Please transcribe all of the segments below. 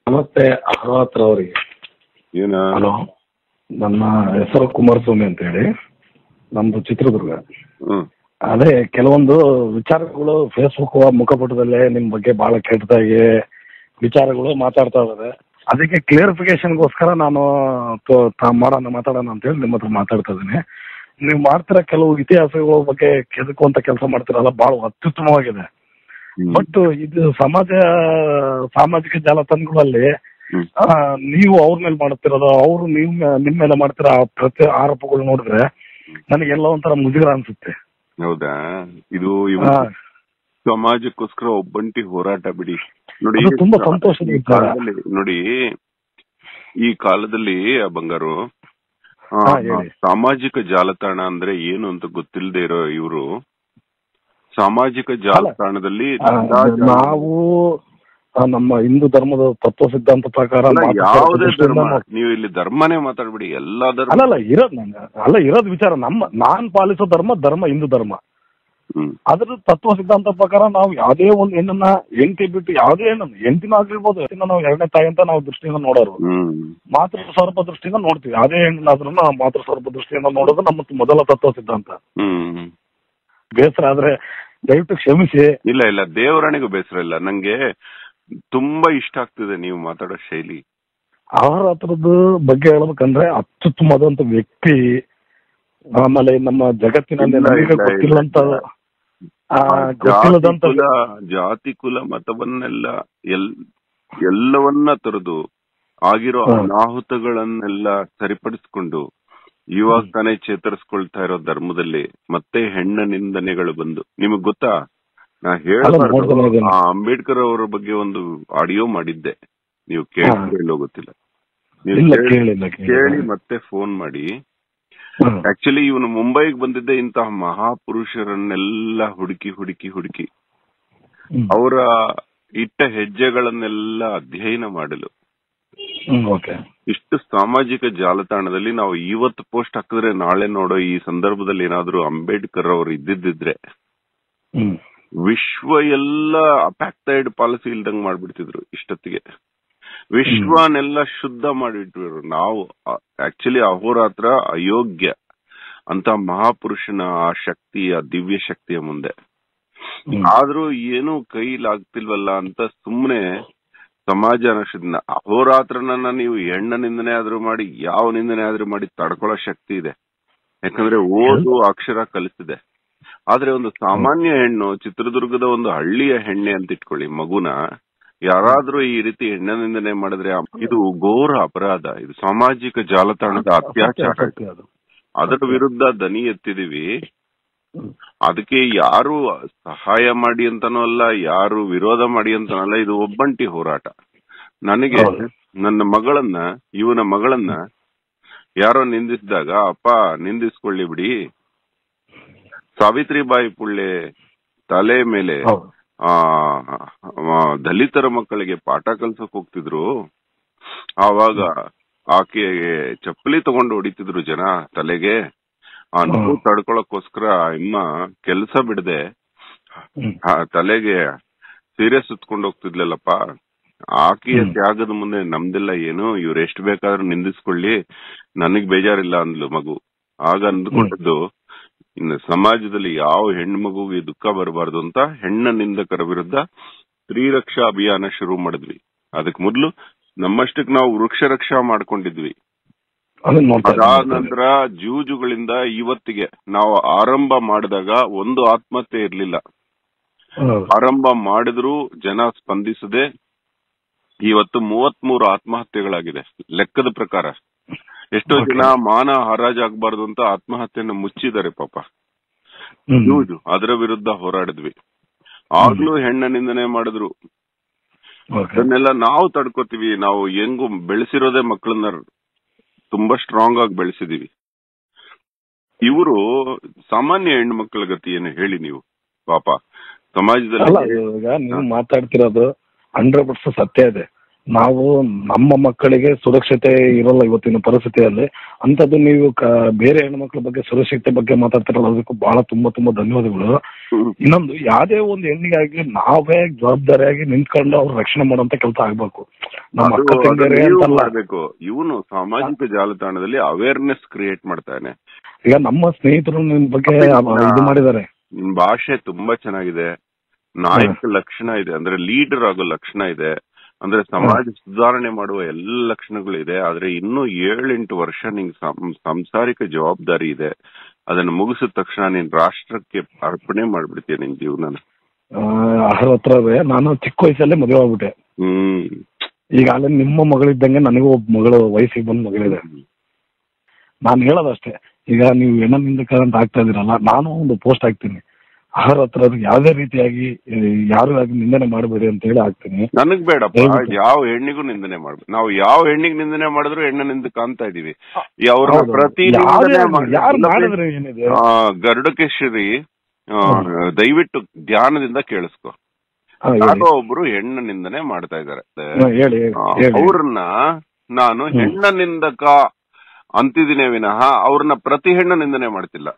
ನಮಸ್ತೆ ಅಹ್ರಾತ್ರ ಅವರಿಗೆ ಏನ ಹಲೋ ನನ್ನ ಹೆಸರು ಕುಮಾರಸ್ವಾಮಿ ಅಂತ ಹೇಳಿ ನಮ್ದು ಚಿತ್ರದುರ್ಗ ಹ್ಮ್ ಅದೇ ಕೆಲವೊಂದು ವಿಚಾರಗಳು ಫೇಸ್ಬುಕ್ ಮುಖಪುಟದಲ್ಲೇ ನಿಮ್ ಬಗ್ಗೆ ಬಹಳ ಕೆಟ್ಟದಾಗಿ ವಿಚಾರಗಳು ಮಾತಾಡ್ತಾ ಇದಾರೆ ಅದಕ್ಕೆ ಕ್ಲಿಯರಿಫಿಕೇಶನ್ಗೋಸ್ಕರ ನಾನು ತೋ- ತಾ- ಮಾಡೋಣ ಮಾತಾಡೋಣ ಅಂತ ಹೇಳಿ ನಿಮ್ಮ ಹತ್ರ ಮಾತಾಡ್ತಾ ಇದ್ದೀನಿ ನೀವು ಮಾಡ್ತಿರೋ ಕೆಲವು ಇತಿಹಾಸಗಳ ಬಗ್ಗೆ ಕೆದಕುವಂತ ಕೆಲಸ ಮಾಡ್ತಿರಲ್ಲ ಬಹಳ ಅತ್ಯುತ್ತಮವಾಗಿದೆ ಹ್ಮ್. ಬಟ್ ಇದು ಸಮಾಜ ಸಾಮಾಜಿಕ ಜಾಲತಾಣಗಳಲ್ಲಿ ಹ್ಮ್. ಆ, ನೀವು ಅವ್ರ ಮೇಲೆ ಮಾಡುತ್ತಿರೋದು ಅವರು ನೀವು ನಿಮ್ಮ ಮೇಲೆ ಮಾಡ್ತಿರೋ ಆ ಪ್ರತಿ ಆರೋಪಗಳು ನೋಡಿದ್ರೆ ನನಗೆಲ್ಲ ಒಂಥರ ಮುಜುಗರ ಅನ್ಸುತ್ತೆ ಹೌದಾ ಇದು ಆ, ಇವತ್ತು ಸಮಾಜಕ್ಕೋಸ್ಕರ ಒಬ್ಬಂಟಿ ಹೋರಾಟ ಬಿಡಿ ನೋಡಿ ಅದು ತುಂಬಾ ಸಂತೋಷದ ಈ ವಿಚಾರ. ಕಾಲದಲ್ಲಿ ನೋಡಿ ಈ ಕಾಲದಲ್ಲಿ ಆ ಬಂಗಾರು ಆ, ಹಾ, ಹೇಳಿ. ಸಾಮಾಜಿಕ ಜಾಲತಾಣ ಅಂದ್ರೆ ಏನು ಅಂತ ಗೊತ್ತಿಲ್ಲದೆ ಇರೋ ಇವರು ಸಾಮಾಜಿಕ ಜಾಲತಾಣದಲ್ಲಿ ಆ, ನಾವು ಆ, ನಮ್ಮ ಹಿಂದೂ ಧರ್ಮದ ತತ್ವ ಸಿದ್ಧಾಂತ ಪ್ರಕಾರ ಅಲ್ಲ, ಮಾತು ಯಾವುದೇ ದೃಷ್ಟಿಯಿಂದ ಧರ್ಮ ನಾವು- ನೀವು ಇಲ್ಲಿ ಧರ್ಮನೇ ಮಾತಾಡ್ಬಿಡಿ ಎಲ್ಲಾ ಧರ್ಮ ಅಲ್ಲ ಅಲ್ಲ ಇರೋದ್ ನಂಗೆ ಅಲ್ಲ ಇರೋದ್ ವಿಚಾರ ನಮ್ಮ ನಾನ್ ಪಾಲಿಸೋ ಧರ್ಮ ಧರ್ಮ ಹಿಂದೂ ಧರ್ಮ ಹ್ಮ್ ಅದ್ರ ತತ್ವ ಸಿದ್ಧಾಂತ ಪ್ರಕಾರ ನಾವು ಯಾವುದೇ ಒಂದು ಹೆಣ್ಣನ್ನ ಹೆಂಡತಿ ಬಿಟ್ಟು ಯಾವುದೇ ಹೆಣ್ಣನ್ನು ಹೆಂಡತಿನ ಆಗಿರ್ಬೋದು ಹೆಣ್ಣಿನ ನಾವು ಎರಡನೇ ತಾಯಿ ಅಂತ ನಾವು ದೃಷ್ಟಿಯಿಂದ ನೋಡೋರು ಹ್ಮ್ ಮಾತೃ ಸ್ವರೂಪ ದೃಷ್ಟಿಯಿಂದ ನೋಡ್ತೀವಿ ಯಾವುದೇ ಹೆಣ್ಣಾದ್ರೂ ನಾವು ಮಾತೃ ಸ್ವರೂಪ ದೃಷ್ಟಿಯಿಂದ ನೋಡೋದು ನಮ್ಮ ಮೊದಲ ತತ್ವ ಸಿದ್ಧಾಂತ ಹ್ಮ್ ಬೇಸರ ಆದ್ರೆ ದಯವಿಟ್ಟು ಕ್ಷಮಿಸಿ ಇಲ್ಲ ಇಲ್ಲ ದೇವರಣಿಗೂ ಬೇಸರ ಇಲ್ಲ ನಂಗೆ ತುಂಬಾ ಇಷ್ಟ ಆಗ್ತಿದೆ ನೀವು ಮಾತಾಡೋ ಶೈಲಿ ಅವರ ಹತ್ರದ ಬಗ್ಗೆ ಹೇಳ್ಬೇಕಂದ್ರೆ ಅತ್ಯುತ್ತಮವಾದಂತ ವ್ಯಕ್ತಿ ಆಮೇಲೆ ನಮ್ಮ ಜಗತ್ತಿನಲ್ಲಿ ಇಲ್ಲ, ನಮಗೆ ಇಲ್ಲ, ಗೊತ್ತಿಲ್ಲಂತ ಇಲ್ಲ. ಆ, ಜಾತಿ ಗೊತ್ತಿಲ್ಲದಂತ ಕುಲ ಜಾತಿ ಕುಲ ಮತವನ್ನೆಲ್ಲ ಎಲ್ ಎಲ್ಲವನ್ನ ತೊರೆದು ಆಗಿರೋ ಹ್ಮ್. ಅನಾಹುತಗಳನ್ನೆಲ್ಲ ಸರಿಪಡಿಸ್ಕೊಂಡು ಇವಾಗ ತಾನೇ ಚೇತರಿಸ್ಕೊಳ್ತಾ ಇರೋ ಧರ್ಮದಲ್ಲಿ ಮತ್ತೆ ಹೆಣ್ಣ ನಿಂದನೆಗಳು ಬಂದು ನಿಮಗ್ ಗೊತ್ತಾ ನಾ ನೋಡ್ದೆ, ಹೇಳ್ಬಾರ್ದು ನೋಡ್ದೆ. ಆ ಅಂಬೇಡ್ಕರ್ ಅವರ ಬಗ್ಗೆ ಒಂದು ಆಡಿಯೋ ಮಾಡಿದ್ದೆ ನೀವು ಕೇಳಿಲ್ಲೋ ಗೊತ್ತಿಲ್ಲ ನೀವು ಇಲ್ಲ ಕೇಳಿ- ಕೇಳಿಲ್ಲ ಕೇಳಿ ಕೇಳಿಲ್ಲ ಮತ್ತೆ ಫೋನ್ ಮಾಡಿ ಹ್ಮ್. ಆಕ್ಚುಲಿ ಇವನು ಮುಂಬೈಗೆ ಬಂದಿದ್ದೆ ಇಂತಹ ಮಹಾಪುರುಷರನ್ನೆಲ್ಲ ಹುಡುಕಿ ಹುಡುಕಿ ಹುಡುಕಿ ಹ್ಮ್. ಅವರ ಇಟ್ಟ ಹೆಜ್ಜೆಗಳನ್ನೆಲ್ಲ ಅಧ್ಯಯನ ಮಾಡಲು ಹ್ಮ್ ಓಕೆ ಇಷ್ಟು ಸಾಮಾಜಿಕ ಜಾಲತಾಣದಲ್ಲಿ ನಾವು ಇವತ್ತು ಪೋಸ್ಟ್ ಹಾಕಿದ್ರೆ ನಾಳೆ ನೋಡೋ ಈ ಸಂದರ್ಭದಲ್ಲಿ ಏನಾದ್ರೂ ಅಂಬೇಡ್ಕರ್ ಅವರು ಇದ್ದಿದ್ದಿದ್ರೆ ಹ್ಮ್ ವಿಶ್ವ ಎಲ್ಲ ಅಪ್ಯಾಕ್ಟೈಡ್ ಪಾಲಿಸಿ ಇಲ್ದಂಗ್ ಮಾಡ್ಬಿಡ್ತಿದ್ರು ಇಷ್ಟೊತ್ತಿಗೆ ವಿಶ್ವನೆಲ್ಲ ಶುದ್ಧ ಮಾಡಿಟ್ರು ನಾವು ಆಕ್ಚುಲಿ ಅಹೋರಾತ್ರ ಅಯೋಗ್ಯ ಅಂತ ಮಹಾಪುರುಷನ ಆ ಶಕ್ತಿ ಆ ದಿವ್ಯ ಶಕ್ತಿಯ ಮುಂದೆ ಹ್ಮ್. ಆದ್ರೂ ಏನು ಕೈಲಾಗ್ತಿಲ್ವಲ್ಲ ಅಂತ ಸುಮ್ನೆ ಸಮಾಜ ಅನ್ನೋಷ್ಟನ್ನ ಅಹೋರಾತ್ರನನ್ನ ನೀವು ಹೆಣ್ಣ ನಿಂದನೆ ಆದ್ರೂ ಮಾಡಿ ಯಾವ ನಿಂದನೆ ಆದ್ರೂ ಮಾಡಿ ತಡ್ಕೊಳ್ಳೋ ಶಕ್ತಿ ಇದೆ ಯಾಕಂದ್ರೆ ಓದು ಅಕ್ಷರ ಕಲಿಸಿದೆ ಆದ್ರೆ ಒಂದು ಸಾಮಾನ್ಯ ಹೆಣ್ಣು ಚಿತ್ರದುರ್ಗದ ಒಂದು ಹಳ್ಳಿಯ ಹೆಣ್ಣೆ ಅಂತ ಇಟ್ಕೊಳ್ಳಿ ಮಗುನ ಯಾರಾದ್ರೂ ಈ ರೀತಿ ಹೆಣ್ಣ ನಿಂದನೆ ಮಾಡಿದ್ರೆ ಇದು ಘೋರ ಅಪರಾಧ ಇದು ಸಾಮಾಜಿಕ ಜಾಲತಾಣದ ಅತ್ಯಾಚಾರ ಸತ್ಯ ಅದು. ಅದರ ವಿರುದ್ಧ ದನಿ ಎತ್ತಿದೀವಿ ಹ್ಮ್. ಅದಕ್ಕೆ ಯಾರು ಸಹಾಯ ಮಾಡಿ ಅಂತಾನೂ ಅಲ್ಲ ಯಾರು ವಿರೋಧ ಮಾಡಿ ಅಂತಾನೂ ಅಲ್ಲ ಇದು ಒಬ್ಬಂಟಿ ಹೋರಾಟ ನನಗೆ ಹೌದು. ನನ್ನ ಮಗಳನ್ನ ಇವನ ಮಗಳನ್ನ ಯಾರೋ ನಿಂದಿಸಿದಾಗ ಅಪ್ಪ ನಿಂದಿಸ್ಕೊಳ್ಳಿ ಬಿಡಿ ಸಾವಿತ್ರಿಬಾಯಿ ಪುಳ್ಳೆ ತಲೆ ಮೇಲೆ ಹೌದು ಆ ಆ, ದಲಿತರ ಮಕ್ಕಳಿಗೆ ಪಾಠ ಕಲ್ಸಕ್ ಹೋಗ್ತಿದ್ರು ಆವಾಗ ಆಕೆಗೆ ಚಪ್ಪಲಿ ತಗೊಂಡು ಹೊಡಿತಿದ್ರು ಜನ ತಲೆಗೆ ಆ ನೋವು ಹ್ಮ್. ತಡ್ಕೊಳಕ್ಕೋಸ್ಕರ ಇಮ್ಮ ಕೆಲಸ ಬಿಡದೆ ಹ್ಮ್. ಆ ತಲೆಗೆ ಸೀರೆ ಸುತ್ಕೊಂಡು ಹೋಗ್ತಿದ್ಲಲ್ಲಪ್ಪ ಆಕೆಯ ಹ್ಮ್. ತ್ಯಾಗದ ಮುಂದೆ ನಮ್ದೆಲ್ಲ ಏನು ಇವ್ರು ಎಷ್ಟು ಬೇಕಾದ್ರೂ ನಿಂದಿಸ್ಕೊಳ್ಳಿ ನನಗ್ ಬೇಜಾರಿಲ್ಲ ಅಂದ್ಲು ಮಗು ಆಗ ಅಂದ್ಕೊಂಡದ್ದು ಇನ್ನು ಸಮಾಜದಲ್ಲಿ ಯಾವ ಹೆಣ್ಣು ಮಗುಗೆ ದುಃಖ ಬರಬಾರ್ದು ಅಂತ ಹೆಣ್ಣ ನಿಂದಕರ ವಿರುದ್ಧ ಸ್ತ್ರೀ ರಕ್ಷಾ ಅಭಿಯಾನ ಶುರು ಮಾಡಿದ್ವಿ ಅದಕ್ ಮೊದ್ಲು ನಮ್ಮಷ್ಟಕ್ ನಾವು ವೃಕ್ಷ ರಕ್ಷಾ ಮಾಡ್ಕೊಂಡಿದ್ವಿ ಅದನ್ನ ನೋಡ್ತಾ ಇದ್ದೀನಿ, ಅದಾದ ನೋಡ್ತಾ ನಂತರ ಜೂಜುಗಳಿಂದ ಇವತ್ತಿಗೆ ನಾವು ಆರಂಭ ಮಾಡಿದಾಗ ಒಂದು ಆತ್ಮಹತ್ಯೆ ಇರ್ಲಿಲ್ಲ ಇದ್ದೀನಿ. ಹೌದು. ಆರಂಭ ಮಾಡಿದ್ರು ಜನ ಸ್ಪಂದಿಸದೆ ಇವತ್ತು ಮೂವತ್ ಮೂರು ಆತ್ಮಹತ್ಯೆಗಳಾಗಿದೆ ಲೆಕ್ಕದ ಪ್ರಕಾರ ಎಷ್ಟೋ Okay. ಜನ ಮಾನ ಹರಾಜಾಗಬಾರ್ದು ಅಂತ ಆತ್ಮಹತ್ಯೆನ ಮುಚ್ಚಿದ್ದಾರೆ ಪಾಪ ಹ್ಮ್. ಜೂಜು ಅದರ ವಿರುದ್ಧ ಹೋರಾಡಿದ್ವಿ ಆಗ್ಲೂ ಹೆಣ್ಣ ನಿಂದನೆ ಮಾಡಿದ್ರು ಓಕೆ. ಅದನ್ನೆಲ್ಲ ನಾವು ತಡ್ಕೋತೀವಿ ನಾವು ಹೆಂಗು ಬೆಳೆಸಿರೋದೇ ಮಕ್ಕಳನ್ನ ತುಂಬಾ ಸ್ಟ್ರಾಂಗ್ ಆಗಿ ಬೆಳೆಸಿದೀವಿ ಇವರು ಸಾಮಾನ್ಯ ಹೆಣ್ಣು ಮಕ್ಕಳ ಗತಿ ಏನು ಹೇಳಿ ನೀವು ಪಾಪ ಅಲ್ಲ ಸಮಾಜದಲ್ಲಿ ಈಗ ನೀವು ಮಾತಾಡ್ತಿರೋದು ಹಂಡ್ರೆಡ್ ಪರ್ಸೆಂಟ್ ಸತ್ಯ ಇದೆ ನಾವು ನಮ್ಮ ಮಕ್ಕಳಿಗೆ ಸುರಕ್ಷತೆ ಇರೋಲ್ಲ ಇವತ್ತಿನ ಪರಿಸ್ಥಿತಿಯಲ್ಲಿ ಅಂತದ್ದು ನೀವು ಕ- ಬೇರೆ ಹೆಣ್ಮಕ್ಳ ಬಗ್ಗೆ ಸುರಕ್ಷತೆ ಬಗ್ಗೆ ಮಾತಾಡ್ತಿರಲ್ಲ ಅದಕ್ಕೂ ಬಹಳ ತುಂಬಾ ತುಂಬಾ ಧನ್ಯವಾದಗಳು ಹ್ಮ್. ಇನ್ನೊಂದು ಯಾವುದೇ ಒಂದು ಹೆಣ್ಣಿಗಾಗಿ ನಾವೇ ಜವಾಬ್ದಾರಿಯಾಗಿ ನಿಂತ್ಕೊಂಡು ಅವ್ರ ರಕ್ಷಣೆ ಮಾಡುವಂತ ಕೆಲಸ ಆಗ್ಬೇಕು ನಮ್ಮ ಅದು- ಅಕ್ಕ ಅದು ತಂಗಿಯರೇ ನೀವು ಅಂತಲ್ಲ ಮಾಡ್ಬೇಕು ಇವನು ಸಾಮಾಜಿಕ ಜಾಲತಾಣದಲ್ಲಿ ಅವೇರ್ನೆಸ್ ಕ್ರಿಯೇಟ್ ಮಾಡ್ತಾನೆ ಈಗ ನಮ್ಮ ಸ್ನೇಹಿತರು ನಿಮ್ ಬಗ್ಗೆ ಅಪ್ಪ, ಇದು ಮಾಡಿದ್ದಾರೆ ನಿಮ್ ಭಾಷೆ ತುಂಬಾ ಚೆನ್ನಾಗಿದೆ ನಾಯಕ ಲಕ್ಷಣ ಇದೆ ಅಂದ್ರೆ ಲೀಡರ್ ಆಗೋ ಲಕ್ಷಣ ಇದೆ ಅಂದ್ರೆ ಸಮಾಜ ಸುಧಾರಣೆ ಮಾಡುವ ಎಲ್ಲ ಲಕ್ಷಣಗಳು ಇದೆ ಆದ್ರೆ ಇನ್ನೂ ಏಳೆಂಟು ವರ್ಷ ನಿಂಗೆ ಸಂ- ಸಂಸಾರಿಕ ಜವಾಬ್ದಾರಿ ಇದೆ ಅದನ್ನ ಮುಗಿಸಿದ ತಕ್ಷಣ ನೀನ್ ರಾಷ್ಟ್ರಕ್ಕೆ ಅರ್ಪಣೆ ಮಾಡ್ಬಿಡ್ತೀಯ ನಿನ್ ಜೀವನ ಹತ್ರ ನಾನು ಚಿಕ್ಕ ವಯಸ್ಸಲ್ಲೇ ಮದುವೆ ಆಗ್ಬಿಟ್ಟೆ ಹ್ಮ್ ಈಗ ಅಲ್ಲಿ ನಿಮ್ಮ ಮಗಳಿದ್ದಂಗೆ ನನಗೂ ಒಬ್ಬ ಮಗಳು ವಯಸ್ಸಿಗೆ ಬಂದ್ ಮಗಳಿದೆ ನಾನು ಹೇಳೋದಷ್ಟೇ ಈಗ ನೀವು ಹೆಣ್ಣಿಂದ ಅಂತ ಆಗ್ತಾ ಇದೀರಲ್ಲ ನಾನು ಒಂದು ಪೋಸ್ಟ್ ಹಾಕ್ತೀನಿ ಆಹಾರ ಹತ್ರ ಯಾವುದೇ ರೀತಿಯಾಗಿ ಆ, ಯಾರು ಆಗಿ ನಿಂದನೆ ಮಾಡಬೇಡಿ ಅಂತ ಹೇಳಿ ಹಾಕ್ತೀನಿ ನನಗ್ ಬೇಡಪ್ಪ ದಯವಿಟ್ಟು. ಯಾವ ಹೆಣ್ಣಿಗೂ ನಿಂದನೆ ಮಾಡ್ಬೇಕು ನಾವು ಯಾವ ಹೆಣ್ಣಿಗೆ ನಿಂದನೆ ಮಾಡಿದ್ರು ಹೆಣ್ಣ ನಿಂದ ಕಾಣ್ತಾ ಇದೀವಿ ಅವ್ರನ್ನ ಹೌದು. ಪ್ರತಿ ಯಾರೇ ನಿಂದನೆ ಆಗ್ಲಿ, ಮಾಡಿ- ಯಾರು ಇಲ್ಲ ಮಾಡಿದ್ರೆ ಏನಿದೆ ಆ, ಗರುಡಕೇಶ್ವರಿ ಆ, ದಯವಿಟ್ಟು ಧ್ಯಾನದಿಂದ ಕೇಳಿಸ್ಕೊ ಹಾ, ಹೇಳಿ. ಯಾರೋ ಒಬ್ರು ಹೆಣ್ಣ ನಿಂದನೆ ಮಾಡ್ತಾ ಇದಾರೆ ಹಾ, ಹೇಳಿ ಆ, ಹೇಳಿ ಅವ್ರನ್ನ ನಾನು ಹ್ಮ್. ಹೆಣ್ಣ ನಿಂದಕ ಅಂತಿದಿನೇ ವಿನಃ ಅವ್ರನ್ನ ಪ್ರತಿ ಹೆಣ್ಣ ನಿಂದನೆ ಮಾಡ್ತಿಲ್ಲ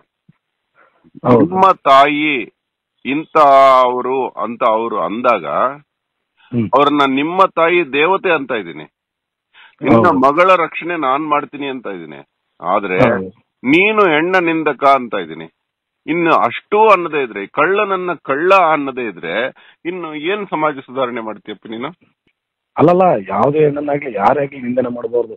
ಹೌದು ನಿಮ್ಮ ತಾಯಿ ಇಂತ ಅವರು ಅಂತ ಅವರು ಅಂದಾಗ ಹ್ಮ್. ಅವ್ರನ್ನ ನಿಮ್ಮ ತಾಯಿ ದೇವತೆ ಅಂತ ಇದ್ದೀನಿ ನಿನ್ನ ಹೌದು. ಮಗಳ ರಕ್ಷಣೆ ನಾನ್ ಮಾಡ್ತೀನಿ ಅಂತ ಇದ್ದೀನಿ ಆದ್ರೆ ಹೌದು. ನೀನು ಹೆಣ್ಣ ನಿಂದಕ ಅಂತ ಇದ್ದೀನಿ ಇನ್ನು ಅಷ್ಟೂ ಅನ್ನದೇ ಇದ್ರೆ ಕಳ್ಳನನ್ನ ಕಳ್ಳ ಅನ್ನದೇ ಇದ್ರೆ ಇನ್ನು ಏನ್ ಸಮಾಜ ಸುಧಾರಣೆ ಮಾಡ್ತೀಯಪ್ಪ ನೀನು ಅಲ್ಲಲ್ಲ ಯಾವುದೇ ಹೆಣ್ಣನ್ನಾಗ್ಲಿ ಯಾರೇ ಆಗ್ಲಿ ನಿಂದನೆ ಮಾಡಬಾರ್ದು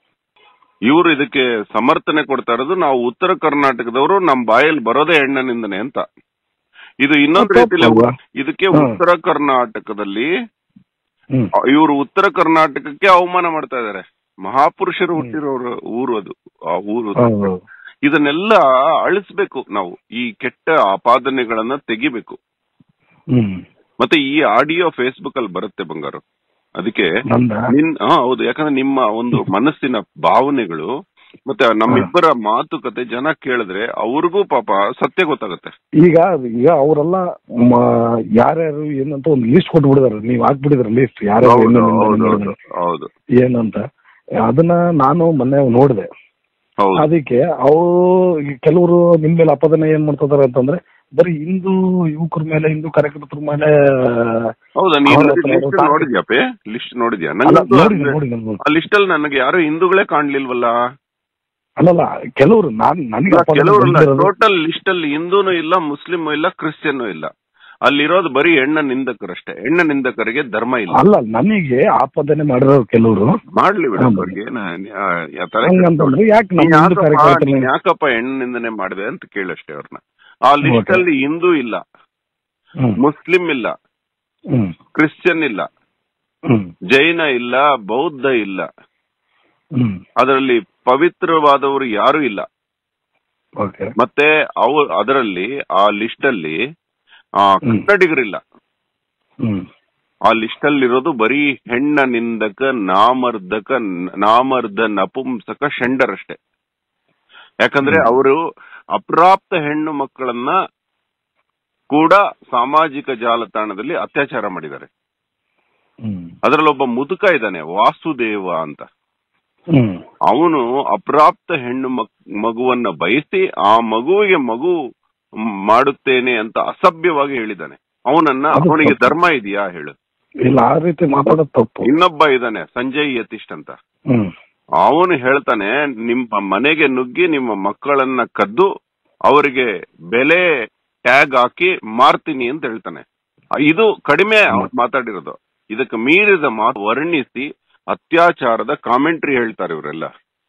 ಇವರು ಇದಕ್ಕೆ ಸಮರ್ಥನೆ ಕೊಡ್ತಾ ಇರೋದು ನಾವು ಉತ್ತರ ಕರ್ನಾಟಕದವರು ನಮ್ ಬಾಯಲ್ಲಿ ಬರೋದೇ ಹೆಣ್ಣ ನಿಂದನೆ ಅಂತ ಇದು ಇನ್ನೊಂದು ತಪ್ಪು ರೀತಿಯಲ್ಲಿ ಅಲ್ವಾ? ಇದಕ್ಕೆ ಹಾ. ಉತ್ತರ ಕರ್ನಾಟಕದಲ್ಲಿ ಹ್ಮ್ ಇವರು ಉತ್ತರ ಕರ್ನಾಟಕಕ್ಕೆ ಅವಮಾನ ಮಾಡ್ತಾ ಇದ್ದಾರೆ ಮಹಾಪುರುಷರು ಹುಟ್ಟಿರೋರು ಊರು ಅದು ಆ ಊರು ಹೌದು ಇದನ್ನೆಲ್ಲ ಅಳಿಸ್ಬೇಕು ನಾವು ಈ ಕೆಟ್ಟ ಆಪಾದನೆಗಳನ್ನ ತೆಗಿಬೇಕು ಹ್ಮ್ ಮತ್ತೆ ಈ ಆಡಿಯೋ ಫೇಸ್ಬುಕ್ ಅಲ್ಲಿ ಬರುತ್ತೆ ಬಂಗಾರು ಅದಕ್ಕೆ ನಂದ ನಿನ್ ಹಾ ಹೌದು ಯಾಕಂದ್ರೆ ನಿಮ್ಮ ಒಂದು ಮನಸ್ಸಿನ ಭಾವನೆಗಳು ಮತ್ತೆ ನಮ್ಮಿಬ್ಬರ ಮಾತುಕತೆ ಜನ ಕೇಳಿದ್ರೆ ಅವ್ರಿಗೂ ಪಾಪ ಸತ್ಯ ಗೊತ್ತಾಗುತ್ತೆ ಈಗ ಈಗ ಅವರೆಲ್ಲ ಯಾರ್ಯಾರು ಏನಂತ ಒಂದು ಲಿಸ್ಟ್ ಕೊಟ್ಬಿಡಿದಾರೆ ನೀವ್ ಹಾಕ್ಬಿಟ್ಟಿದ್ರ ಲಿಸ್ಟ್ ಯಾರ್ಯಾರು ಹೌದು, ಏನೇನ್ ನಿಂದನೆ ಹೌದು, ಮಾಡಿದಾರೆ, ಹೌದು ಏನಂತ ಅದನ್ನ ನಾನು ಮೊನ್ನೆ ನೋಡಿದೆ ಹೌದು ಅದಕ್ಕೆ ಅವು ಕೆಲವರು ನಿಮ್ ಮೇಲೆ ಅಪದನೆ ಏನ್ ಮಾಡ್ತಿದಾರೆ ಅಂತಂದ್ರೆ ಬರೀ ಹಿಂದೂ ಯುವಕರ ಮೇಲೆ ಹಿಂದೂ ಕಾರ್ಯಕರ್ತರ ಮೇಲೆ ಹೌದಾ ನೀನು ಅವ್ರ ಹತ್ರ ಲಿಸ್ಟ್ ಅವ್ರು ನೋಡಿದ್ಯಾಪೆ ಲಿಸ್ಟ್ ನೋಡಿದ್ಯಾ ಅಲ್ಲ, ನಂಗಂತೂ ನೋಡಿ ಅಂದ್ರೆ- ನೋಡಿ ನೋಡಿ. ಆ ಲಿಸ್ಟ್ ಅಲ್ಲಿ ನನಗೆ ಯಾರು ಹಿಂದೂಗಳೇ ಕಾಣ್ಲಿಲ್ವಲ್ಲ ಅಲ್ಲಲ್ಲ ಕೆಲವರು ನಾನ್ ನನಗೆ ಅಪದನೆ ಕೆಲವರಲ್ಲ ಬಂದಿರೋದು- ಟೋಟಲ್ ಲಿಸ್ಟ್ ಅಲ್ಲಿ ಹಿಂದೂನು ಇಲ್ಲ ಮುಸ್ಲಿಮು ಇಲ್ಲ ಕ್ರಿಶ್ಚಿಯನ್ ಇಲ್ಲ ಅಲ್ಲಿರೋದು ಬರೀ ಹೆಣ್ಣ ನಿಂದಕರಷ್ಟೇ ಹೆಣ್ಣ ನಿಂದಕರಿಗೆ ಧರ್ಮ ಇಲ್ಲ ಅಲ್ಲ ನನಗೆ ಆಪದನೆ ಮಾಡಿರೋರು ಕೆಲವರು ಮಾಡ್ಲಿ ಬಿಡು ಹಾ, ಅವ್ರಿಗೆ ಏನ- ಆ, ಆ ತರ ಹಂಗಂತಂದ್ರೆ ಯಾಕೆ ನೀನ್ ನಮ್ಮ ಹಿಂದೂ ಯಾಕಪ್ಪ ಕಾರ್ಯಕರ್ತನ ನೀನ್ ಯಾಕಪ್ಪ ಹೆಣ್ಣು ನಿಂದನೆ ಮಾಡಿದೆ ಅಂತ ಕೇಳಷ್ಟೇ ಅವ್ರನ್ನ ಆ ಲಿಸ್ಟ್ Okay. ಅಲ್ಲಿ ಹಿಂದೂ ಇಲ್ಲ ಹ್ಮ್ ಮುಸ್ಲಿಂ ಇಲ್ಲ ಹ್ಮ್ ಕ್ರಿಶ್ಚಿಯನ್ ಇಲ್ಲ ಹ್ಮ್ ಜೈನ ಇಲ್ಲ ಬೌದ್ಧ ಇಲ್ಲ ಹ್ಮ್ ಅದರಲ್ಲಿ ಪವಿತ್ರವಾದವರು ಯಾರು ಇಲ್ಲ ಓಕೆ ಮತ್ತೆ ಅವು ಅದರಲ್ಲಿ ಆ ಲಿಸ್ಟ್ ಅಲ್ಲಿ ಆ ಹ್ಮ್. ಕನ್ನಡಿಗರಿಲ್ಲ ಹ್ಮ್ ಆ ಲಿಸ್ಟ್ ಅಲ್ಲಿರೋದು ಬರೀ ಹೆಣ್ಣ ನಿಂದಕ ನಾಮರ್ದಕ ನಾಮರ್ದ ನಪುಂಸಕ ಷಂಡರಷ್ಟೇ ಯಾಕಂದ್ರೆ ಹ್ಮ್. ಅವರು ಅಪ್ರಾಪ್ತ ಹೆಣ್ಣು ಮಕ್ಕಳನ್ನ ಕೂಡ ಸಾಮಾಜಿಕ ಜಾಲತಾಣದಲ್ಲಿ ಅತ್ಯಾಚಾರ ಮಾಡಿದ್ದಾರೆ ಹ್ಮ್ ಅದರಲ್ಲಿ ಒಬ್ಬ ಮುದುಕ ಇದ್ದಾನೆ ವಾಸುದೇವ ಅಂತ ಹ್ಮ್ ಅವನು ಅಪ್ರಾಪ್ತ ಹೆಣ್ಣು ಮಕ್- ಮಗುವನ್ನ ಬಯಸಿ ಆ ಮಗುವಿಗೆ ಮಗು ಮಾಡುತ್ತೇನೆ ಅಂತ ಅಸಭ್ಯವಾಗಿ ಹೇಳಿದ್ದಾನೆ ಅವನನ್ನ ಅದು ಅವನಿಗೆ ತಪ್ಪು. ಧರ್ಮ ಇದೆಯಾ ಹೇಳು ಇಲ್ಲ ಆ ರೀತಿ ಮಾತಾಡೋದು ತಪ್ಪು ಇನ್ನೊಬ್ಬ ಇದ್ದಾನೆ ಸಂಜಯ್ ಯತೀಶ್ ಅಂತ ಹ್ಮ್ ಅವನು ಹೇಳ್ತಾನೆ ನಿಮ್ಮ ಮನೆಗೆ ನುಗ್ಗಿ ನಿಮ್ಮ ಮಕ್ಕಳನ್ನ ಕದ್ದು ಅವರಿಗೆ ಬೆಲೆ ಟ್ಯಾಗ್ ಹಾಕಿ ಮಾರ್ತೀನಿ ಅಂತ ಹೇಳ್ತಾನೆ ಆ, ಇದು ಕಡಿಮೆ ಅವ್ನು ಮಾತಾಡಿರೋದು ಇದಕ್ಕೆ ಮೀರಿದ ಮಾತು ವರ್ಣಿಸಿ ಅತ್ಯಾಚಾರದ ಕಾಮೆಂಟ್ರಿ ಹೇಳ್ತಾರೆ ಇವರೆಲ್ಲ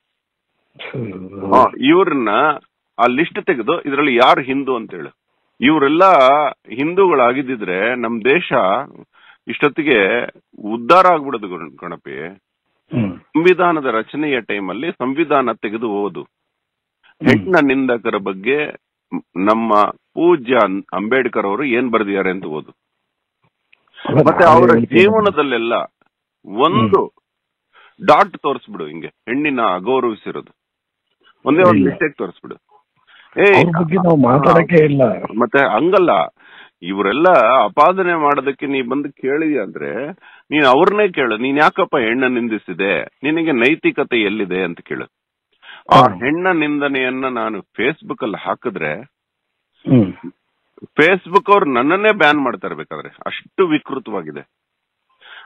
ಆ, ಇವ್ರನ್ನ ಆ ಲಿಸ್ಟ್ ತೆಗೆದು ಇದರಲ್ಲಿ ಯಾರು ಹಿಂದೂ ಅಂತ ಹೇಳು ಇವರೆಲ್ಲ ಹಿಂದೂಗಳಾಗಿದ್ದಿದ್ರೆ ನಮ್ ದೇಶ ಇಷ್ಟೊತ್ತಿಗೆ ಉದ್ಧಾರ ಆಗ್ಬಿಡೋದು ಗಣ- ಗಣಪಿ ಹ್ಮ್ ಸಂವಿಧಾನದ ರಚನೆಯ ಟೈಮಲ್ಲಿ ಸಂವಿಧಾನ ತೆಗೆದು ಓದು ಹೆಣ್ಣ ನಿಂದಕರ ಬಗ್ಗೆ ಮ್- ನಮ್ಮ ಪೂಜ್ಯ ಅಂ- ಅಂಬೇಡ್ಕರ್ ಅವರು ಏನ್ ಬರೆದಿದ್ದಾರೆ ಅಂತ ಓದು ಅಲ್ಲ, ಮತ್ತೆ ನಾನೇ ಅವರ ಹೇಳ್ತೀನಿ. ಜೀವನದಲ್ಲೆಲ್ಲ ಒಂದು ಡಾಟ್ ತೋರಿಸ್ಬಿಡು ಹಿಂಗೆ ಹೆಣ್ಣಿನ ಅಗೌರವಿಸಿರೋದು ಒಂದೇ ಒಂದು ಇಲ್ಲ. ಮಿಸ್ಟೇಕ್ ತೋರಿಸ್ಬಿಡು ಏ ಅವ್ರ ಬಗ್ಗೆ ನಾವು ಮಾತಾಡಕ್ಕೆ ಇಲ್ಲ ಮತ್ತೆ ಹಂಗಲ್ಲ ಇವರೆಲ್ಲ ಅಪಾದನೆ ಮಾಡೋದಕ್ಕೆ ನೀ ಬಂದು ಕೇಳಿದ್ಯಾ ಅಂದ್ರೆ ನೀನ್ ಅವ್ರನ್ನೇ ಕೇಳು ನೀನ್ ಯಾಕಪ್ಪ ಹೆಣ್ಣ ನಿಂದಿಸಿದೆ ನಿನಗೆ ನೈತಿಕತೆ ಎಲ್ಲಿದೆ ಅಂತ ಕೇಳು ಆ ಹ್ಮ್. ಹೆಣ್ಣ ನಿಂದನೆಯನ್ನ ನಾನು ಫೇಸ್ಬುಕ್ ಅಲ್ಲಿ ಹಾಕಿದ್ರೆ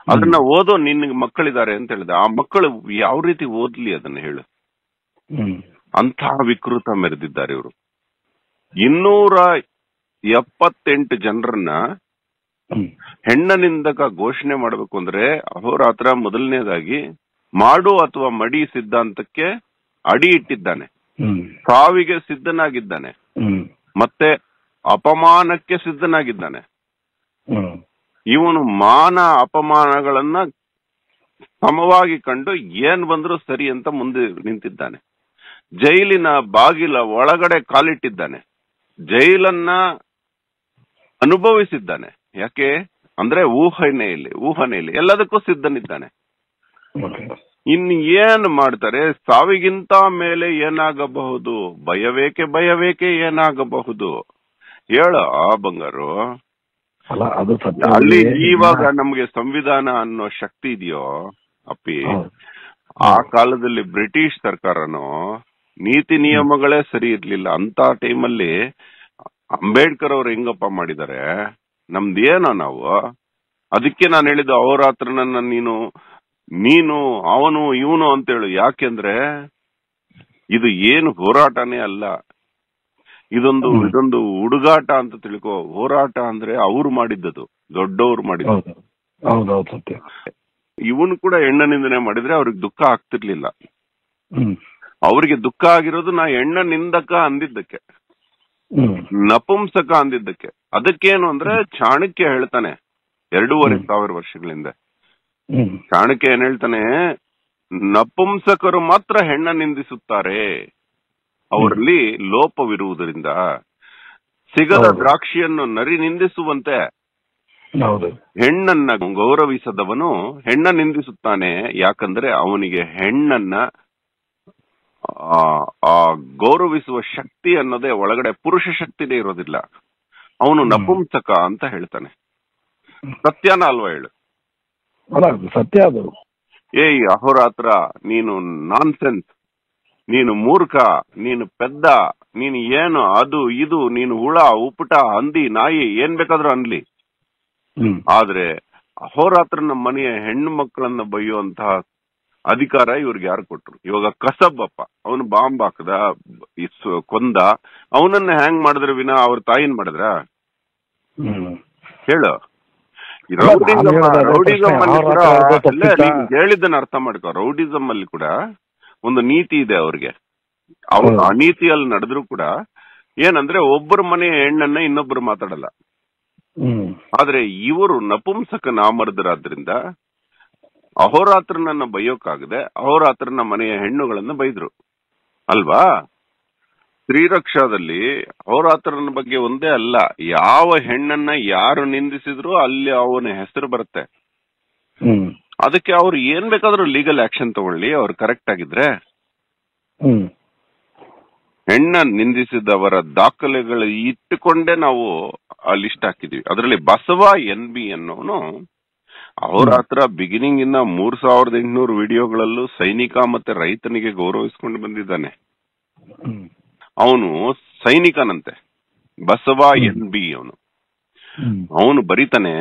ಅದನ್ನ ಓದೋ ನಿನ್ಗೆ ಮಕ್ಕಳಿದ್ದಾರೆ ಅಂತ ಹೇಳಿದೆ ಆ ಮಕ್ಕಳು ಯಾವ ರೀತಿ ಓದ್ಲಿ ಅದನ್ನ ಹೇಳು ಹ್ಮ್ ಅಂತಹ ವಿಕೃತ ಮೆರೆದಿದ್ದಾರೆ ಇವರು ಇನ್ನೂರ ಎಪ್ಪತ್ತೆಂಟು ಜನರನ್ನ ಹ್ಮ್ ಹೆಣ್ಣನಿಂದಕ ಘೋಷಣೆ ಮಾಡಬೇಕು ಅಂದ್ರೆ ಅಹೋರಾತ್ರ ಮೊದಲನೇದಾಗಿ ಮಾಡು ಅಥವಾ ಮಡಿ ಸಿದ್ಧಾಂತಕ್ಕೆ ಅಡಿ ಇಟ್ಟಿದ್ದಾನೆ ಹ್ಮ್ ಸಾವಿಗೆ ಸಿದ್ಧನಾಗಿದ್ದಾನೆ ಹ್ಮ್ ಮತ್ತೆ ಅಪಮಾನಕ್ಕೆ ಸಿದ್ಧನಾಗಿದ್ದಾನೆ ಹ್ಮ್ ಇವನು ಮಾನ ಅಪಮಾನಗಳನ್ನ ಸಮವಾಗಿ ಕಂಡು ಏನ್ ಬಂದ್ರೂ ಸರಿ ಅಂತ ಮುಂದೆ ನಿಂತಿದ್ದಾನೆ ಜೈಲಿನ ಬಾಗಿಲ ಒಳಗಡೆ ಕಾಲಿಟ್ಟಿದ್ದಾನೆ ಜೈಲನ್ನ ಅನುಭವಿಸಿದ್ದಾನೆ ಯಾಕೆ ಅಂದ್ರೆ ಊಹನೆಯಲ್ಲಿ ಊಹನೆಯಲ್ಲಿ ಎಲ್ಲದಕ್ಕೂ ಸಿದ್ಧನಿದ್ದಾನೆ ಓಕೆ ಇನ್ ಏನ್ ಮಾಡ್ತಾರೆ ಸಾವಿಗಿಂತ ಮೇಲೆ ಏನಾಗಬಹುದು ಭಯವೇಕೆ ಭಯವೇಕೆ ಏನಾಗಬಹುದು ಹೇಳ ಆ ಬಂಗಾರು ಅಲ್ಲ ಅದು ಸತ್ಯ ಅಲ್ಲಿ ಇವಾಗ ನಮ್ಗೆ ಸಂವಿಧಾನ ಅನ್ನೋ ಶಕ್ತಿ ಇದೆಯೋ ಅಪ್ಪಿ ಹೌದು. ಆ ಕಾಲದಲ್ಲಿ ಬ್ರಿಟಿಷ್ ಸರ್ಕಾರನು ನೀತಿ ನಿಯಮಗಳೇ ಸರಿ ಇರ್ಲಿಲ್ಲ ಅಂತ ಟೈಮಲ್ಲಿ ಅಂಬೇಡ್ಕರ್ ಅವ್ರು ಹೆಂಗಪ್ಪ ಮಾಡಿದ್ದಾರೆ ನಮ್ದೇನೋ ನಾವು ಅದಕ್ಕೆ ನಾನು ಹೇಳಿದ್ದು ಅವರಾತ್ರನನ್ನ ನೀನು ನೀನು ಅವನು ಇವನು ಅಂತೇಳು ಯಾಕೆಂದ್ರೆ ಇದು ಏನು ಹೋರಾಟನೇ ಅಲ್ಲ ಇದೊಂದು ಹ್ಮ್. ಇದೊಂದು ಹುಡುಗಾಟ ಅಂತ ತಿಳ್ಕೊ ಹೋರಾಟ ಅಂದ್ರೆ ಅವ್ರು ಮಾಡಿದ್ದದು ದೊಡ್ಡವ್ರು ಮಾಡಿದ್ದು ಹೌದು ಹೌದೌದು ಸತ್ಯ ಇವನು ಕೂಡ ಹೆಣ್ಣ ನಿಂದನೆ ಮಾಡಿದ್ರೆ ಅವ್ರಿಗೆ ದುಃಖ ಆಗ್ತಿರ್ಲಿಲ್ಲ ಹ್ಮ್ ಅವ್ರಿಗೆ ದುಃಖ ಆಗಿರೋದು ನಾ ಹೆಣ್ಣ ನಿಂದಕ ಅಂದಿದ್ದಕ್ಕೆ ಹ್ಮ್ ನಪುಂಸಕ ಅಂದಿದ್ದಕ್ಕೆ ಅದಕ್ಕೇನು ಅಂದ್ರೆ ಚಾಣಕ್ಯ ಹೇಳ್ತಾನೆ ಎರಡೂವರೆ ಸಾವಿರ ವರ್ಷಗಳಿಂದ ಹ್ಮ್ ಚಾಣಕ್ಯ ಏನ್ ಹೇಳ್ತಾನೆ ನಪುಂಸಕರು ಮಾತ್ರ ಹೆಣ್ಣ ನಿಂದಿಸುತ್ತಾರೆ ಅವರಲ್ಲಿ ಲೋಪವಿರುವುದರಿಂದ ಸಿಗದ ಹೌದು. ದ್ರಾಕ್ಷಿಯನ್ನು ನರಿ ನಿಂದಿಸುವಂತೆ ಹೌದು ಹೆಣ್ಣನ್ನ ಗೌರವಿಸದವನು ಹೆಣ್ಣ ನಿಂದಿಸುತ್ತಾನೆ ಯಾಕಂದ್ರೆ ಅವನಿಗೆ ಹೆಣ್ಣನ್ನ ಆ, ಆ ಗೌರವಿಸುವ ಶಕ್ತಿ ಅನ್ನೋದೇ ಒಳಗಡೆ ಪುರುಷ ಶಕ್ತಿನೇ ಇರೋದಿಲ್ಲ ಅವನು ಹ್ಮ್. ನಪುಂಸಕ ಅಂತ ಹೇಳ್ತಾನೆ ಸತ್ಯನ ಅಲ್ವಾ ಹೇಳು ಅಲ್ಲ ಅದು ಸತ್ಯ ಅದು ಏಯ್ ಅಹೋರಾತ್ರ ನೀನು ನಾನ್ಸೆನ್ಸ್ ನೀನು ಮೂರ್ಖ ನೀನು ಪೆದ್ದ ನೀನು ಏನು ಅದು ಇದು ನೀನು ಹುಳ ಉಪ್ಪುಟ ಹಂದಿ ನಾಯಿ ಏನ್ ಬೇಕಾದ್ರೂ ಅನ್ಲಿ ಹ್ಮ್ ಆದ್ರೆ ಅಹೋರಾತ್ರನ ಮನೆಯ ಹೆಣ್ಣು ಮಕ್ಕಳನ್ನ ಬೈಯುವಂತಹ ಅಧಿಕಾರ ಇವ್ರಿಗೆ ಯಾರು ಕೊಟ್ರು ಇವಾಗ ಕಸಬ್ಬಪ್ಪ ಅವನು ಬಾಂಬ್ ಹಾಕದ ಇಸ್ ಕೊಂದ ಅವನನ್ನ ಹ್ಯಾಂಗ್ ಮಾಡಿದ್ರೆ ವಿನ ಅವ್ರ ತಾಯಿನ್ ಮಾಡಿದ್ರ ಹ್ಮ್ ಹೇಳು ಈ ಅಲ್ಲ, ನಾನು ರೌಡಿಸಮ್ ಹೇಳೋದು ಅದೇ ರೌಡಿಸಮ್ ಪ್ರಶ್ನೆ. ಅಲ್ಲಿ ಕೂಡ ಅಹೋರಾತ್ರ ಇರೋದು ಅಲ್ಲೇ ತಪ್ಪಿತಾ? ನೀನ್ ಹೇಳಿದ್ದನ್ನ ಅರ್ಥ ಮಾಡ್ಕೋ ರೌಡಿಸಮ್ ಅಲ್ಲಿ ಕೂಡ ಒಂದು ನೀತಿ ಇದೆ ಅವ್ರಿಗೆ ಅವ್ರ ಹೌದು. ಅನೀತಿಯಲ್ಲಿ ನಡೆದ್ರು ಕೂಡ ಏನಂದ್ರೆ ಒಬ್ಬರ ಮನೆಯ ಹೆಣ್ಣನ್ನ ಇನ್ನೊಬ್ರು ಮಾತಾಡಲ್ಲ ಹ್ಮ್ ಆದ್ರೆ ಇವರು ನಪುಂಸಕ ನಾಮರ್ದರಾದ್ರಿಂದ ಅಹೋರಾತ್ರನನ್ನ ಬೈಯೋಕಾಗದೆ ಅಹೋರಾತ್ರನ ಮನೆಯ ಹೆಣ್ಣುಗಳನ್ನ ಬೈದ್ರು ಅಲ್ವಾ ಶ್ರೀರಕ್ಷಾದಲ್ಲಿ ಅಹೋರಾತ್ರನ ಬಗ್ಗೆ ಒಂದೇ ಅಲ್ಲ ಯಾವ ಹೆಣ್ಣನ್ನ ಯಾರು ನಿಂದಿಸಿದ್ರು ಅಲ್ಲಿ ಅವನ ಹೆಸರು ಬರುತ್ತೆ ಹ್ಮ್ ಅದಕ್ಕೆ ಅವ್ರು ಏನ್ ಬೇಕಾದ್ರೂ ಲೀಗಲ್ ಆಕ್ಷನ್ ತಗೊಳ್ಳಿ ಅವ್ರು ಕರೆಕ್ಟ್ ಆಗಿದ್ರೆ ಹ್ಮ್ ಹೆಣ್ಣ ನಿಂದಿಸಿದವರ ದಾಖಲೆಗಳು ಇಟ್ಟುಕೊಂಡೇ ನಾವು ಆ ಲಿಸ್ಟ್ ಹಾಕಿದೀವಿ ಅದರಲ್ಲಿ ಬಸವ ಎನ್ ಬಿ ಅನ್ನೋನು ಅವರ ಹತ್ರ ಬಿಗಿನಿಂಗ್ ಇಂದ ಮೂರ್ ಸಾವಿರದ ಎಂಟುನೂರು ವಿಡಿಯೋಗಳಲ್ಲೂ ಸೈನಿಕ ಮತ್ತೆ ರೈತನಿಗೆ ಗೌರವಿಸ್ಕೊಂಡು ಬಂದಿದ್ದಾನೆ ಹ್ಮ್ ಅವನು ಸೈನಿಕನಂತೆ ಬಸವ ಎನ್ ಬಿ ಅವನು ಹ್ಮ್ ಅವನು ಬರಿತಾನೆ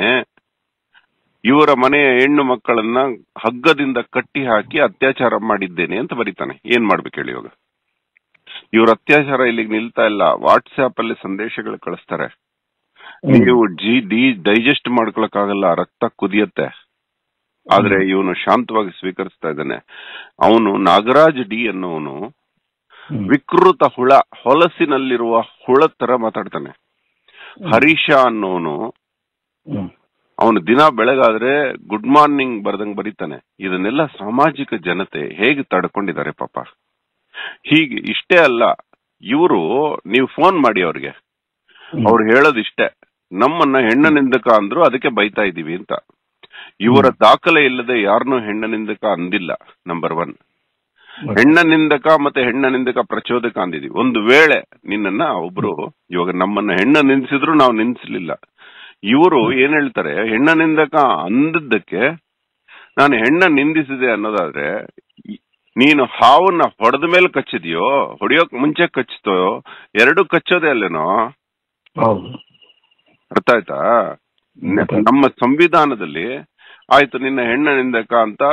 ಇವರ ಮನೆಯ ಹೆಣ್ಣು ಮಕ್ಕಳನ್ನ ಹಗ್ಗದಿಂದ ಕಟ್ಟಿ ಹಾಕಿ ಅತ್ಯಾಚಾರ ಮಾಡಿದ್ದೇನೆ ಅಂತ ಬರಿತಾನೆ ಏನ್ ಮಾಡ್ಬೇಕು ಹೇಳಿ ಇವಾಗ ಇವ್ರ ಅತ್ಯಾಚಾರ ಇಲ್ಲಿಗೆ ನಿಲ್ತಾ ಇಲ್ಲ ವಾಟ್ಸ್ಆಪ್ ಅಲ್ಲಿ ಸಂದೇಶಗಳು ಕಳಿಸ್ತಾರೆ ನೀವು ಜಿ ಡಿ ಡೈಜೆಸ್ಟ್ ಮಾಡ್ಕೊಳಕ್ಕಾಗಲ್ಲ ರಕ್ತ ಕುದಿಯತ್ತೆ ಆದ್ರೆ ಇವನು ಶಾಂತವಾಗಿ ಸ್ವೀಕರಿಸ್ತಾ ಇದ್ದಾನೆ ಅವನು ನಾಗರಾಜ್ ಡಿ ಅನ್ನೋನು ಹ್ಮ್. ವಿಕೃತ ಹುಳ ಹೊಲಸಿನಲ್ಲಿರುವ ಹುಳ ತರ ಮಾತಾಡ್ತಾನೆ ಹರೀಶ ಅನ್ನೋನು ಹ್ಮ್ ಅವನು ದಿನ ಬೆಳಗಾದ್ರೆ ಗುಡ್ ಮಾರ್ನಿಂಗ್ ಬರ್ದಂಗ್ ಬರೀತಾನೆ ಇದನ್ನೆಲ್ಲ ಸಾಮಾಜಿಕ ಜನತೆ ಹೇಗೆ ತಡ್ಕೊಂಡಿದ್ದಾರೆ ಪಾಪ ಹೀಗೆ ಇಷ್ಟೇ ಅಲ್ಲ ಇವರು ನೀವು ಫೋನ್ ಮಾಡಿ ಅವ್ರಿಗೆ ಹ್ಮ್. ಅವ್ರು ಹೇಳೋದಿಷ್ಟೇ ನಮ್ಮನ್ನ ಹೆಣ್ಣ ನಿಂದಕ ಅಂದ್ರು ಅದಕ್ಕೆ ಬೈತಾ ಇದೀವಿ ಅಂತ ಇವರ ದಾಖಲೆ ಇಲ್ಲದೆ ಯಾರನ್ನೂ ಹೆಣ್ಣ ನಿಂದಕ ಅಂದಿಲ್ಲ ನಂಬರ್ ಒನ್ ಹೆಣ್ಣ ನಿಂದಕ ಮತ್ತೆ ಹೆಣ್ಣ ನಿಂದಕ ಪ್ರಚೋದಕ ಅಂದಿದೀವಿ ಒಂದು ವೇಳೆ ನಿನ್ನನ್ನ ಒಬ್ರು ಇವಾಗ ನಮ್ಮನ್ನ ಹೆಣ್ಣ ನಿಂದಿಸಿದ್ರು ನಾವು ನಿಂದಿಸ್ಲಿಲ್ಲ ಇವರು ಏನ್ ಹೇಳ್ತಾರೆ ಹೆಣ್ಣ ನಿಂದಕ ಅಂದದ್ದಕ್ಕೆ ನಾನು ಹೆಣ್ಣ ನಿಂದಿಸಿದೆ ಅನ್ನೋದಾದ್ರೆ ಈ- ನೀನು ಹಾವನ್ನ ಹೊಡೆದ ಮೇಲೆ ಕಚ್ಚಿದ್ಯೋ ಹೊಡಿಯೋಕ್ ಮುಂಚೆ ಕಚ್ತೋ ಎರಡು ಕಚ್ಚೋದೇ ಅಲ್ಲೇನೋ ಹೌದು ಅರ್ಥ ಆಯ್ತಾ ನ- ನಮ್ಮ ಸಂವಿಧಾನದಲ್ಲಿ ಆಯ್ತು ನಿನ್ನ ಹೆಣ್ಣ ನಿಂದಕ ಅಂತ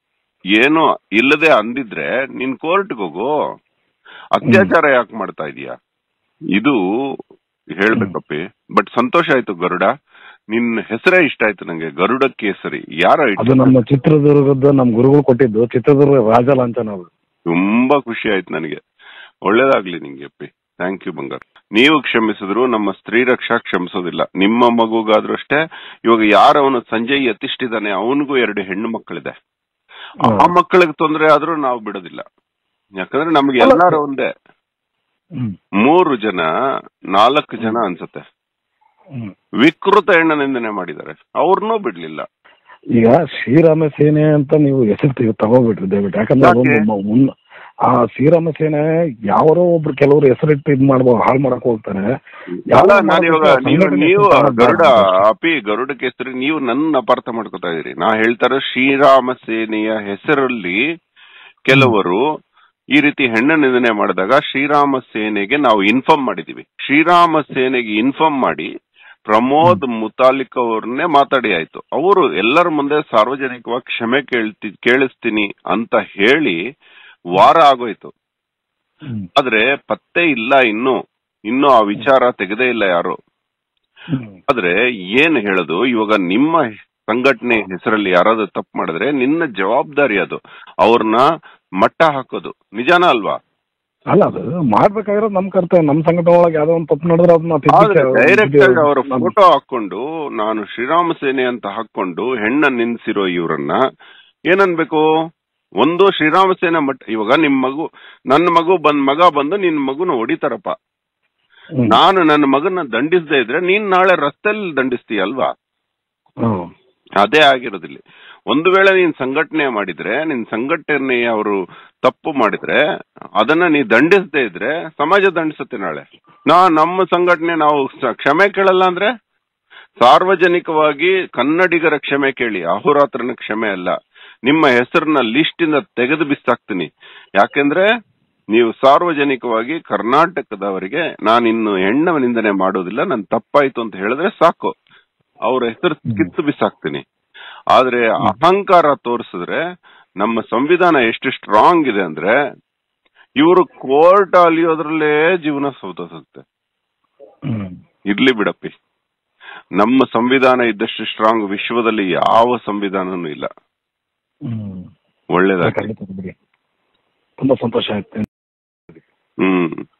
ಏನು ಇಲ್ಲದೆ ಅಂದಿದ್ರೆ ನೀನ್ ಕೋರ್ಟ್ಗೆ ಹೋಗು ಅತ್ಯಾಚಾರ ಯಾಕೆ ಮಾಡ್ತಾ ಇದೀಯಾ ಇದು ಹೇಳ್ಬೇಕಪ್ಪಿ ಬಟ್ ಸಂತೋಷ ಆಯ್ತು ಗರುಡ ನಿನ್ನ ಹೆಸರೇ ಇಷ್ಟ ಆಯ್ತು ನಂಗೆ ಗರುಡ ಕೇಸರಿ ಯಾರ ಅದು ಇಟ್ಟು ನಮ್ಮ ಚಿತ್ರದುರ್ಗದ ನಮ್ ಗುರುಗಳು ಕೊಟ್ಟಿದ್ದು ಚಿತ್ರದುರ್ಗ ರಾಜ ಲಾಂಛನ ಅದು ತುಂಬಾ ಖುಷಿ ಆಯ್ತು ನನಗೆ ಒಳ್ಳೇದಾಗ್ಲಿ ನಿಂಗೆ ಅಪ್ಪಿ ಥ್ಯಾಂಕ್ ಯು ಬಂಗಾರ್ ನೀವು ಕ್ಷಮಿಸಿದ್ರು ನಮ್ಮ ಸ್ತ್ರೀ ರಕ್ಷಾ ಕ್ಷಮಿಸೋದಿಲ್ಲ ನಿಮ್ಮ ಮಗುಗಾದ್ರೂ ಅಷ್ಟೇ ಇವಾಗ ಯಾರವನು ಸಂಜಯ್ ಯತಿಷ್ಠಿದಾನೆ ಅವನಿಗೂ ಎರಡು ಹೆಣ್ಣು ಮಕ್ಕಳಿದೆ ಆ ಹ್ಮ್. ಮಕ್ಕಳಿಗೆ ತೊಂದರೆ ಆದ್ರೂ ನಾವು ಬಿಡೋದಿಲ್ಲ ಯಾಕಂದ್ರೆ ನಮ್ಗೆ ಅಲ್ಲ. ಎಲ್ಲಾರು ಒಂದೇ ಹ್ಮ್ ಮೂರು ಜನ ನಾಲ್ಕು ಜನ ಅನ್ಸುತ್ತೆ ಹ್ಮ್ ವಿಕೃತ ಹೆಣ್ಣ ನಿಂದನೆ ಮಾಡಿದ್ದಾರೆ ಅವ್ರನ್ನೂ ಬಿಡ್ಲಿಲ್ಲ ಈಗ ಶ್ರೀರಾಮ ಸೇನೆ ಅಂತ ನೀವು ಹೆಸರು ತೆಗೆ- ತಗೋಬಿಟ್ರಿ ದಯವಿಟ್ಟು ಯಾಕಂದ್ರೆ ಯಾಕೆ? ಅದೊಂದು ಮ- ಮುನ್ನ ಆ ಶ್ರೀರಾಮ ಸೇನೆ ಯಾರೋ ಒಬ್ರು ಕೆಲವರು ಹೆಸರಿಟ್ಟು ಇದ್ ಮಾಡ್ಬೋದು ಹಾಳು ಮಾಡಕ್ ಹೋಗ್ತಾರೆ ಅಲ್ಲ ನಾನು ಇವಾಗ ಮಾಡ್ಬೇಕು, ನೀವು ಸಂಘಟನೆ ನೀವು ಸಂಸ್ಥಾನ ಗರುಡ ಮಾಡ್ಬೇಕು. ಅಪಿ ಗರುಡ ಕೇಸರಿ ನೀವು ನನ್ನ ಅಪಾರ್ಥ ಮಾಡ್ಕೊತಾ ಇದೀರಿ ನಾ ಹೇಳ್ತಾರೆ ಶ್ರೀರಾಮ ಸೇನೆಯ ಹೆಸರಲ್ಲಿ ಕೆಲವರು ಈ ರೀತಿ ಹೆಣ್ಣ ನಿಂದನೆ ಮಾಡಿದಾಗ ಶ್ರೀರಾಮ ಸೇನೆಗೆ ನಾವು ಇನ್ಫಾರ್ಮ್ ಮಾಡಿದೀವಿ ಶ್ರೀರಾಮ ಸೇನೆಗೆ ಇನ್ಫಾರ್ಮ್ ಮಾಡಿ ಪ್ರಮೋದ್ ಮುತಾಲಿಕ್ ಅವ್ರನ್ನೇ ಮಾತಾಡಿ ಆಯ್ತು ಅವರು ಎಲ್ಲರ ಮುಂದೆ ಸಾರ್ವಜನಿಕವಾಗಿ ಕ್ಷಮೆ ಕೇಳ್ತಿ ಕೇಳಿಸ್ತೀನಿ ಅಂತ ಹೇಳಿ ವಾರ ಆಗೋಯ್ತು ಹ್ಮ್. ಆದ್ರೆ ಪತ್ತೆ ಇಲ್ಲ ಇನ್ನು ಇನ್ನು ಆ ವಿಚಾರ ತೆಗೆದೇ ಇಲ್ಲ ಯಾರು ಹ್ಮ್. ಆದ್ರೆ ಏನ್ ಹೇಳೋದು ಇವಾಗ ನಿಮ್ಮ ಸಂಘಟನೆ ಹೆಸರಲ್ಲಿ ಯಾರಾದ್ರೂ ತಪ್ಪು ಮಾಡಿದ್ರೆ ನಿನ್ನ ಜವಾಬ್ದಾರಿ ಅದು ಅವ್ರನ್ನ ಮಟ್ಟ ಹಾಕೋದು ನಿಜಾನ ಅಲ್ವಾ ಅಲ್ಲ ಅದು ಮಾಡ್ಬೇಕಾಗಿರೋದು ನಮ್ ಕರ್ತವ್ಯ ನಮ್ ಸಂಘಟನೆ ಒಳಗೆ ಯಾವ್ದೋ ಒಂದು ತಪ್ಪು ನಡೆದ್ರೆ ಅದನ್ನ ಆದ್ರೆ ತಿದ್ದಕ್ಕೆ ಡೈರೆಕ್ಟ್ ಆಗಿ ಅವರ ನಮ್- ಫೋಟೋ ಹಾಕೊಂಡು ನಾನು ಶ್ರೀರಾಮ ಸೇನೆ ಅಂತ ಹಾಕೊಂಡು ಹೆಣ್ಣ ನಿನ್ಸಿರೋ ಇವ್ರನ್ನ ಏನನ್ಬೇಕು ಒಂದು ಶ್ರೀರಾಮ ಸೇನೆ ಮಟ್ಟ ಇವಾಗ ನಿಮ್ ಮಗು ನನ್ನ ಮಗು ಬಂದ್ ಮಗ ಬಂದು ನಿನ್ ಮಗುನ ಹೊಡಿತಾರಪ್ಪ ಹ್ಮ್. ನಾನು ನನ್ನ ಮಗನ ದಂಡಿಸದೇ ಇದ್ರೆ ನೀನ್ ನಾಳೆ ರಸ್ತೆಯಲ್ಲಿ ದಂಡಿಸ್ತೀಯ ಅಲ್ವಾ ಹ್ಮ್. ಅದೇ ಆಗಿರೋದಿಲ್ಲ ಒಂದು ವೇಳೆ ನೀನ್ ಸಂಘಟನೆ ಮಾಡಿದ್ರೆ ನಿನ್ ಸಂಘಟನೆ ಅವರು ತಪ್ಪು ಮಾಡಿದ್ರೆ ಅದನ್ನ ನೀ ದಂಡಿಸದೇ ಇದ್ರೆ ಸಮಾಜ ದಂಡಿಸುತ್ತೆ ನಾಳೆ ನಾ ನಮ್ಮ ಸಂಘಟನೆ ನಾವು ಸ- ಕ್ಷಮೆ ಕೇಳಲ್ಲ ಅಂದ್ರೆ ಸಾರ್ವಜನಿಕವಾಗಿ ಕನ್ನಡಿಗರ ಕ್ಷಮೆ ಕೇಳಿ ಅಹೋರಾತ್ರನ ಕ್ಷಮೆ ಅಲ್ಲ ನಿಮ್ಮ ಹೆಸರನ್ನ ಲಿಸ್ಟ್ ಇಂದ ತೆಗೆದು ಬಿಸಾಕ್ತೀನಿ ಯಾಕೆಂದ್ರೆ ನೀವು ಸಾರ್ವಜನಿಕವಾಗಿ ಕರ್ನಾಟಕದವರಿಗೆ ನಾನಿನ್ನು ಹೆಣ್ಣ ನಿಂದನೆ ಮಾಡೋದಿಲ್ಲ ನನ್ ತಪ್ಪಾಯ್ತು ಅಂತ ಹೇಳಿದ್ರೆ ಸಾಕು ಅವ್ರ ಹೆಸರು ಕಿತ್ತು ಬಿಸಾಕ್ತೀನಿ ಆದ್ರೆ ಅಹಂಕಾರ ತೋರಿಸಿದ್ರೆ ನಮ್ಮ ಸಂವಿಧಾನ ಎಷ್ಟು ಸ್ಟ್ರಾಂಗ್ ಇದೆ ಅಂದ್ರೆ ಇವರು ಕೋರ್ಟ್ ಅಲಿಯೋದ್ರಲ್ಲೇ ಜೀವನ ಸೌತೋಗುತ್ತೆ ಹ್ಮ್. ಇರ್ಲಿ ಬಿಡಪ್ಪಿ ನಮ್ಮ ಸಂವಿಧಾನ ಇದ್ದಷ್ಟು ಸ್ಟ್ರಾಂಗ್ ವಿಶ್ವದಲ್ಲಿ ಯಾವ ಸಂವಿಧಾನನೂ ಇಲ್ಲ ಹ್ಮ್. ಒಳ್ಳೇದಾಗ್ಲಿ ಖಂಡಿತ ಬಿಡಿ. ತುಂಬಾ ಸಂತೋಷ ಆಯ್ತು ಹ್ಮ್